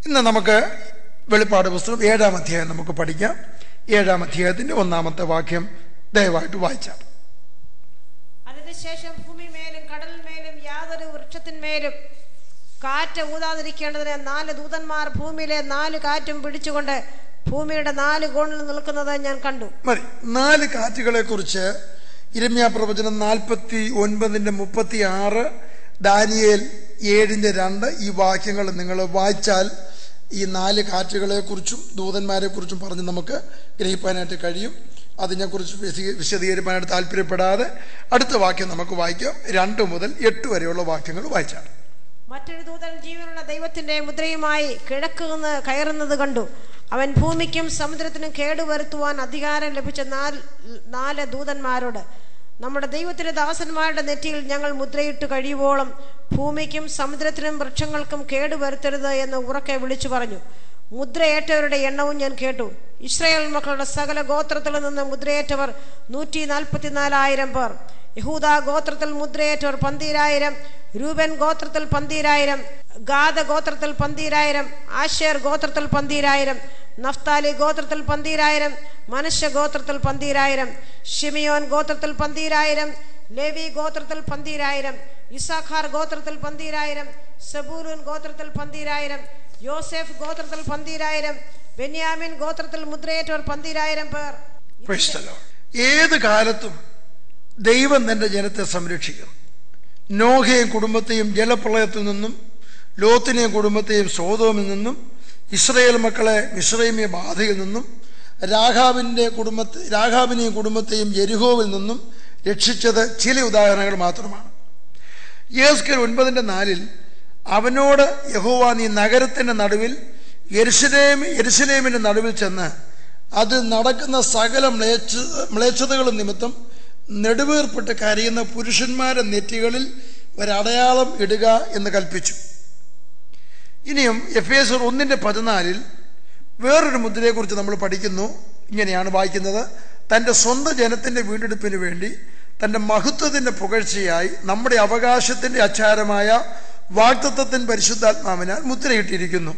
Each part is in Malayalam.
ഇന്ന് നമുക്ക് വെളിപ്പാട് പുസ്തകം ഏഴാം അധ്യായം നമുക്ക് പഠിക്കാം ഏഴാം അധ്യായത്തിന്റെ ഒന്നാമത്തെ വാക്യം ദയവായിട്ട് വായിച്ചാൽ അതിനുശേഷം ഭൂമിമേലും കടലിന്മേലും യാതൊരു വൃക്ഷത്തിന്മേലും കാറ്റ് ഊതാതിരിക്കേണ്ടതിന് നാല് ദൂതന്മാർ ഭൂമിയിലെ നാല് കാറ്റും പിടിച്ചുകൊണ്ട് ഭൂമിയുടെ നാല് കോണിൽ നിൽക്കുന്നത് ഞാൻ കണ്ടു മതി നാല് കാറ്റുകളെ കുറിച്ച് ഇരമ്യ പ്രവചനം നാൽപ്പത്തി ഒൻപതിന്റെ മുപ്പത്തി ആറ് ദാനിയേൽ ഏഴിന്റെ രണ്ട് ഈ വാക്യങ്ങൾ നിങ്ങൾ വായിച്ചാൽ ഈ നാല് കാറ്റുകളെ കുറിച്ചും ദൂതന്മാരെ കുറിച്ചും പറഞ്ഞ് നമുക്ക് ഗ്രഹിക്കാനായിട്ട് കഴിയും അതിനെക്കുറിച്ച് വിശദീ- വിശദീകരിക്കാനായിട്ട് താല്പര്യപ്പെടാതെ അടുത്ത വാക്യം നമുക്ക് വായിക്കാം രണ്ട് മുതൽ എട്ട് വരെയുള്ള വാക്യങ്ങൾ വായിച്ചാൽ മറ്റൊരു ദൂതൻ ജീവനുള്ള ദൈവത്തിന്റെ മുദ്രയുമായി കിഴക്ക് നിന്ന് കയറുന്നത് കണ്ടു അവൻ ഭൂമിക്കും സമുദ്രത്തിനും കേടുവരുത്തുവാൻ അധികാരം ലഭിച്ച നാല് നാല് ദൂതന്മാരോട് നമ്മുടെ ദൈവത്തിന്റെ ദാസന്മാരുടെ നെറ്റിയിൽ ഞങ്ങൾ മുദ്രയിട്ട് കഴിയുവോളം ഭൂമിക്കും സമുദ്രത്തിനും വൃക്ഷങ്ങൾക്കും കേടുവരുത്തരുത് എന്ന് ഉറക്കെ വിളിച്ചു പറഞ്ഞു മുദ്രയേറ്റവരുടെ എണ്ണവും ഞാൻ കേട്ടു ഇസ്രായേൽ മക്കളുടെ സകല ഗോത്രത്തിൽ നിന്ന് മുദ്രയേറ്റവർ നൂറ്റി നാൽപ്പത്തിനാലായിരം പേർ യഹൂദ ഗോത്രത്തിൽ മുദ്രയേറ്റവർ പന്തീരായിരം രൂപൻ ഗോത്രത്തിൽ പന്തീരായിരം ഗാദ ഗോത്രത്തിൽ പന്തീരായിരം ആശേർ ഗോത്രത്തിൽ പന്തീരായിരം നഫ്താലി ഗോത്രത്തിൽ പന്തീരായിരം മനുഷ്യ ഗോത്രത്തിൽ പന്തീരായിരം ഷിമിയോൻ ഗോത്രത്തിൽ പന്തീരായിരം ലേവി ഗോത്രത്തിൽ പന്തീരായിരം ഇസാഖാർ ഗോത്രത്തിൽ പന്തീരായിരം സബൂലൂൻ ഗോത്രത്തിൽ പന്തീരായിരം യോസെഫ് ഗോത്രത്തിൽ പന്തീരായിരം ബെന്യാമിൻ ഗോത്രത്തിൽ മുദ്രയേറ്റവർ പന്തീരായിരം പേർ Praise the Lord. ഏത് കാലത്തും ദൈവം തന്റെ ജനത്തെ സംരക്ഷിക്കും നോഹയും കുടുംബത്തെയും ജലപ്രളയത്തിൽ നിന്നും ലോത്തിനെയും കുടുംബത്തെയും സോതോമിൽ നിന്നും ഇസ്രയേൽ മക്കളെ മിശ്രൈമിയ ബാധയിൽ നിന്നും രാഘാവിൻ്റെ കുടുംബത്തെ രാഘാവിനെയും കുടുംബത്തെയും ജെരിഹോവിൽ നിന്നും രക്ഷിച്ചത് ചില ഉദാഹരണങ്ങൾ മാത്രമാണ് യേസ്കർ ഒൻപതിൻ്റെ നാലിൽ അവനോട് യഹോവ നീ നഗരത്തിൻ്റെ നടുവിൽ യെരുശലേം യെരുശലേമിൻ്റെ നടുവിൽ ചെന്ന് അത് നടക്കുന്ന സകല മ്ലേച്ഛ മ്ലേച്ഛതകളും നിമിത്തം നെടുവീർപ്പിട്ട് കരയുന്ന പുരുഷന്മാരുടെ നെറ്റികളിൽ ഒരടയാളം ഇടുക എന്ന് കൽപ്പിച്ചു ഇനിയും എഫ് എസ് ഒന്നിൻ്റെ പതിനാലിൽ വേറൊരു മുദ്രയെക്കുറിച്ച് നമ്മൾ പഠിക്കുന്നു ഇങ്ങനെയാണ് വായിക്കുന്നത് തൻ്റെ സ്വന്തം ജനത്തിൻ്റെ വീണ്ടെടുപ്പിന് വേണ്ടി തൻ്റെ മഹത്വത്തിൻ്റെ പുകഴ്ചയായി നമ്മുടെ അവകാശത്തിൻ്റെ അച്ചാരമായ വാക്തത്വത്തിൻ പരിശുദ്ധാത്മാവിനാൽ മുദ്രയിട്ടിരിക്കുന്നു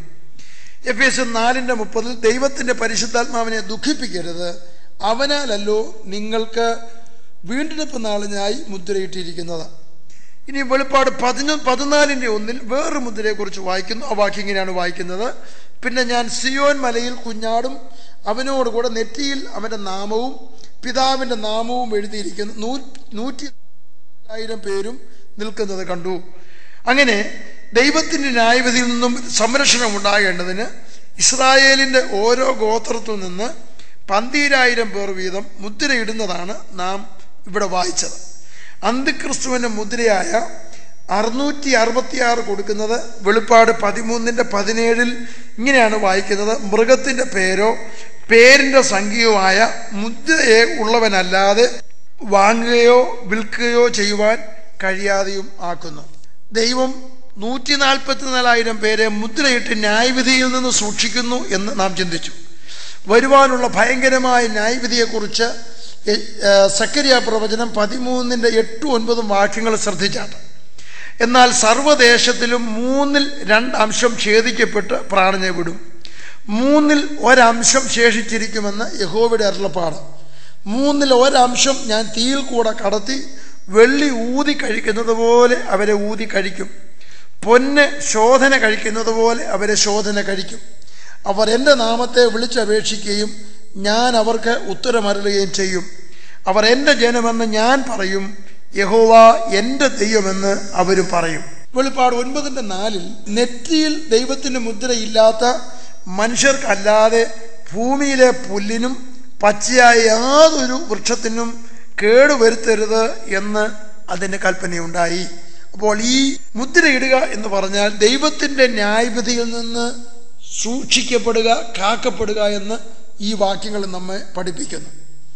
എഫ് എസ് നാലിൻ്റെ മുപ്പതിൽ ദൈവത്തിൻ്റെ പരിശുദ്ധാത്മാവിനെ ദുഃഖിപ്പിക്കരുത് അവനാലല്ലോ നിങ്ങൾക്ക് വീണ്ടെടുപ്പ് നാളിനായി മുദ്രയിട്ടിരിക്കുന്നത് ഇനി വെളിപ്പാട് പതിനൊ പതിനാലിൻ്റെ ഒന്നിൽ വേറൊരു മുദ്രയെക്കുറിച്ച് വായിക്കുന്നു ആ വാക്യം ഇങ്ങനെയാണ് വായിക്കുന്നത് പിന്നെ ഞാൻ സിയോൻ മലയിൽ കുഞ്ഞാടും അവനോടുകൂടെ നെറ്റിയിൽ അവൻ്റെ നാമവും പിതാവിൻ്റെ നാമവും എഴുതിയിരിക്കുന്ന നൂ നൂറ്റി ആയിരം പേരും നിൽക്കുന്നത് കണ്ടു അങ്ങനെ ദൈവത്തിൻ്റെ ന്യായവിധിയിൽ നിന്നും സംരക്ഷണം ഉണ്ടാകേണ്ടതിന് ഇസ്രായേലിൻ്റെ ഓരോ ഗോത്രത്തിൽ നിന്ന് പന്തീരായിരം പേർ വീതം മുദ്രയിടുന്നതാണ് നാം ഇവിടെ വായിച്ചത് അന്തിക്രിസ്തുവിൻ്റെ മുദ്രയായ അറുന്നൂറ്റി അറുപത്തിയാറ് കൊടുക്കുന്നത് വെളിപ്പാട് പതിമൂന്നിൻ്റെ പതിനേഴിൽ ഇങ്ങനെയാണ് വായിക്കുന്നത് മൃഗത്തിൻ്റെ പേരോ പേരിൻ്റെ സംഖ്യയോ ആയ മുദ്രയെ ഉള്ളവനല്ലാതെ വാങ്ങുകയോ വിൽക്കുകയോ ചെയ്യുവാൻ കഴിയാതെയും ആക്കുന്നു ദൈവം നൂറ്റി നാൽപ്പത്തിനാലായിരം പേരെ മുദ്രയിട്ട് ന്യായവിധിയിൽ നിന്ന് സൂക്ഷിക്കുന്നു എന്ന് നാം ചിന്തിച്ചു വരുവാനുള്ള ഭയങ്കരമായ ന്യായവിധിയെക്കുറിച്ച് എ- ഏ, സക്കരിയ പ്രവചനം പതിമൂന്നിൻ്റെ എട്ടും ഒൻപതും വാക്യങ്ങൾ ശ്രദ്ധിച്ചാണ് എന്നാൽ സർവ്വദേശത്തിലും മൂന്നിൽ രണ്ടംശം ഛേദിക്കപ്പെട്ട് പ്രാണനെ വിടും മൂന്നിൽ ഒരംശം ശേഷിച്ചിരിക്കുമെന്ന് യഹോവയുടെ അരുളപ്പാട് മൂന്നിൽ ഒരംശം ഞാൻ തീയിൽ കൂടെ കടത്തി വെള്ളി ഊതി കഴിക്കുന്നത് പോലെ അവരെ ഊതി കഴിക്കും പൊന്ന് ശോധന കഴിക്കുന്നത് പോലെ അവരെ ശോധന കഴിക്കും അവർ എൻ്റെ നാമത്തെ വിളിച്ചപേക്ഷിക്കുകയും ഞാൻ അവർക്ക് ഉത്തരമരുളുകയും ചെയ്യും അവർ എൻ്റെ ജനമെന്ന് ഞാൻ പറയും യഹോവ എൻ്റെ ദൈവമെന്ന് അവരും പറയും വെളിപ്പാട് ഒൻപതിൻ്റെ നാലിൽ നെറ്റിയിൽ ദൈവത്തിൻ്റെ മുദ്രയില്ലാത്ത മനുഷ്യർക്കല്ലാതെ ഭൂമിയിലെ പുല്ലിനും പച്ചയായ യാതൊരു വൃക്ഷത്തിനും കേടുവരുത്തരുത് എന്ന് അതിൻ്റെ കൽപ്പനയുണ്ടായി അപ്പോൾ ഈ മുദ്രയിടുക എന്ന് പറഞ്ഞാൽ ദൈവത്തിൻ്റെ ന്യായവിധിയിൽ നിന്ന് സൂക്ഷിക്കപ്പെടുക കാക്കപ്പെടുക എന്ന് ഈ വാക്യങ്ങൾ നമ്മെ പഠിപ്പിക്കുന്നു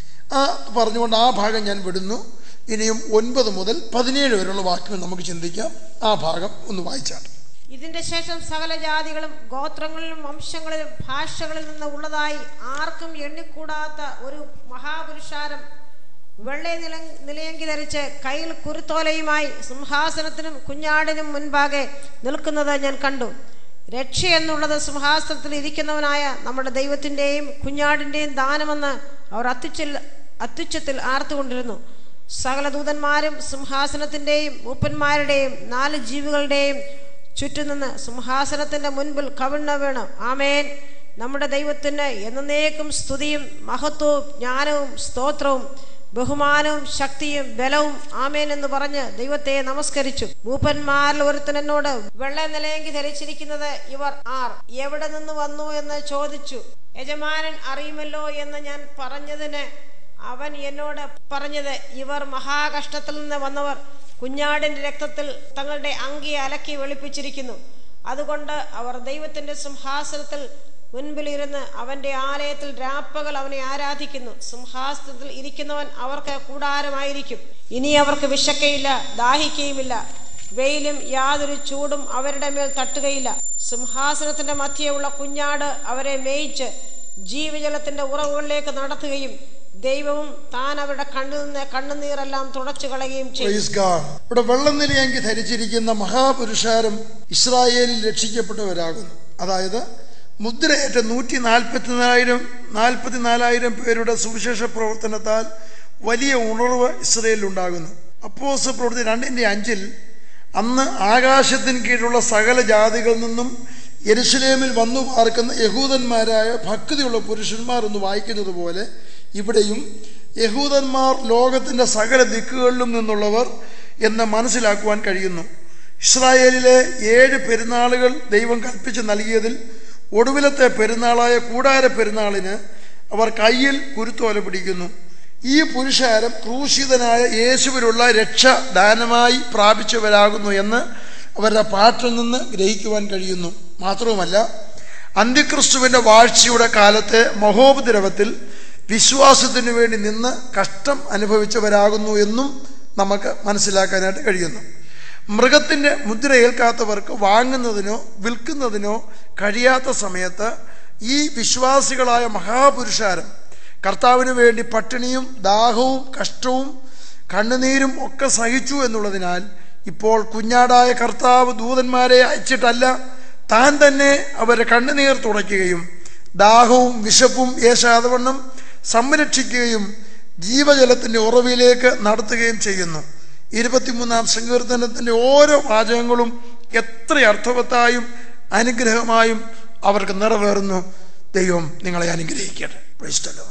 ആ പറഞ്ഞുകൊണ്ട് ആ ഭാഗം ഞാൻ വിടുന്നു ഇനിയും ഒൻപത് മുതൽ പതിനേഴ് വരെയുള്ള വാക്യങ്ങൾ നമുക്ക് ചിന്തിക്കാം ആ ഭാഗം ഒന്ന് വായിച്ചാൽ ഇതിന്റെ ശേഷം സകല ജാതികളും ഗോത്രങ്ങളിലും വംശങ്ങളിലും ഭാഷകളിൽ നിന്ന് ഉള്ളതായി ആർക്കും എണ്ണിക്കൂടാത്ത ഒരു മഹാപുരുഷാരം വെള്ളി നില നിലയങ്കി ധരിച്ച് കയ്യിൽ കുരുത്തോലയുമായി സിംഹാസനത്തിനും കുഞ്ഞാടിനും മുൻപാകെ നിൽക്കുന്നത് ഞാൻ കണ്ടു രക്ഷ എന്നുള്ളത് സിംഹാസനത്തിൽ ഇരിക്കുന്നവനായ നമ്മുടെ ദൈവത്തിൻ്റെയും കുഞ്ഞാടിൻ്റെയും ദാനമെന്ന് അവർ അത്യുച്ചൽ അത്യുച്ചത്തിൽ ആർത്തുകൊണ്ടിരുന്നു സകല ദൂതന്മാരും സിംഹാസനത്തിൻ്റെയും മൂപ്പന്മാരുടെയും നാല് ജീവികളുടെയും ചുറ്റും നിന്ന് സിംഹാസനത്തിൻ്റെ മുൻപിൽ കവിണ്ണ വീണു ആമേൻ നമ്മുടെ ദൈവത്തിന് എന്നേക്കും സ്തുതിയും മഹത്വവും ജ്ഞാനവും സ്തോത്രവും ബഹുമാനവും ശക്തിയും ബലവും ആമേൻ എന്ന് പറഞ്ഞ് ദൈവത്തെ നമസ്കരിച്ചു മൂപ്പന്മാരിൽ ഒരുത്തൻ എന്നോട് വെള്ള നിലയെങ്കി ധരിച്ചിരിക്കുന്നത് ഇവർ ആർ എവിടെ നിന്ന് വന്നു എന്ന് ചോദിച്ചു യജമാനൻ അറിയുമല്ലോ എന്ന് ഞാൻ പറഞ്ഞതിന് അവൻ എന്നോട് പറഞ്ഞത് ഇവർ മഹാകഷ്ടത്തിൽ നിന്ന് വന്നവർ കുഞ്ഞാടിന്റെ രക്തത്തിൽ തങ്ങളുടെ അങ്കി അലക്കി വെളുപ്പിച്ചിരിക്കുന്നു അതുകൊണ്ട് അവർ ദൈവത്തിന്റെ സിംഹാസനത്തിൽ മുൻപിലിരുന്ന് അവന്റെ ആലയത്തിൽ രാപ്പകൽ അവനെ ആരാധിക്കുന്നു സിംഹാസനത്തിൽ ഇരിക്കുന്നവൻ അവർക്ക് കൂടാരമായിരിക്കും ഇനി അവർക്ക് വിശക്കയില്ല ദാഹിക്കുകയുമില്ല വെയിലും യാതൊരു ചൂടും അവരുടെ മേൽ തട്ടുകയില്ല സിംഹാസനത്തിന്റെ മധ്യയുള്ള കുഞ്ഞാട് അവരെ മേയിച്ച് ജീവജലത്തിന്റെ ഉറവുകളിലേക്ക് നടത്തുകയും ദൈവവും താൻ അവരുടെ കണ്ണിൽ നിന്ന് കണ്ണുനീരെല്ലാം തുടച്ചു കളയുകയും ചെയ്യും Praise God. ഇവിടെ വെള്ളം നിലയെങ്കിൽ ധരിച്ചിരിക്കുന്ന മഹാപുരുഷാരം ഇസ്രായേലിൽ രക്ഷിക്കപ്പെട്ടവരാകുന്നു അതായത് മുദ്രയേറ്റ നൂറ്റി നാൽപ്പത്തിനായിരം നാൽപ്പത്തിനാലായിരം പേരുടെ സുവിശേഷ പ്രവർത്തനത്താൽ വലിയ ഉണർവ് ഇസ്രയേലിൽ ഉണ്ടാകുന്നു അപ്പോസ് പ്രവൃത്തി രണ്ടിൻ്റെ അഞ്ചിൽ അന്ന് ആകാശത്തിന് കീഴിലുള്ള സകല ജാതികളിൽ നിന്നും യെരുശലേമിൽ വന്നു പാർക്കുന്ന യഹൂദന്മാരായ ഭക്തിയുള്ള പുരുഷന്മാർ എന്ന് വായിക്കുന്നത് പോലെ ഇവിടെയും യഹൂദന്മാർ ലോകത്തിൻ്റെ സകല ദിക്കുകളിലും നിന്നുള്ളവർ എന്ന് മനസ്സിലാക്കുവാൻ കഴിയുന്നു ഇസ്രായേലിലെ ഏഴ് പെരുന്നാളുകൾ ദൈവം കൽപ്പിച്ച് നൽകിയതിൽ ഒടുവിലത്തെ പെരുന്നാളായ കൂടാര പെരുന്നാളിന് അവർ കയ്യിൽ കുരുത്തോല പിടിക്കുന്നു ഈ പുരുഷാരം ക്രൂശിതനായ യേശുവിലുള്ള രക്ഷ ദാനമായി പ്രാപിച്ചവരാകുന്നു എന്ന് അവരുടെ പാട്ടിൽ നിന്ന് ഗ്രഹിക്കുവാൻ കഴിയുന്നു മാത്രവുമല്ല അന്ത്യക്രിസ്തുവിൻ്റെ വാഴ്ചയുടെ കാലത്തെ മഹോപദ്രവത്തിൽ വിശ്വാസത്തിനു വേണ്ടി നിന്ന് കഷ്ടം അനുഭവിച്ചവരാകുന്നു എന്നും നമുക്ക് മനസ്സിലാക്കാനായിട്ട് കഴിയുന്നു മൃഗത്തിൻ്റെ മുദ്ര ഏൽക്കാത്തവർക്ക് വാങ്ങുന്നതിനോ വിൽക്കുന്നതിനോ കഴിയാത്ത സമയത്ത് ഈ വിശ്വാസികളായ മഹാപുരുഷാരം കർത്താവിന് വേണ്ടി പട്ടിണിയും ദാഹവും കഷ്ടവും കണ്ണുനീരും ഒക്കെ സഹിച്ചു എന്നുള്ളതിനാൽ ഇപ്പോൾ കുഞ്ഞാടായ കർത്താവ് ദൂതന്മാരെ അയച്ചിട്ടല്ല താൻ തന്നെ അവരെ കണ്ണുനീർ തുടയ്ക്കുകയും ദാഹവും വിശപ്പും ഏശാതവണ്ണം സംരക്ഷിക്കുകയും ജീവജലത്തിൻ്റെ ഉറവിലേക്ക് നടത്തുകയും ചെയ്യുന്നു ഇരുപത്തിമൂന്നാം സങ്കീർത്തനത്തിൻ്റെ ഓരോ വാചകങ്ങളും എത്ര അർത്ഥവത്തായും അനുഗ്രഹമായും അവർക്ക് നിറവേറുന്നു ദൈവം നിങ്ങളെ അനുഗ്രഹിക്കട്ടെ Praise the Lord.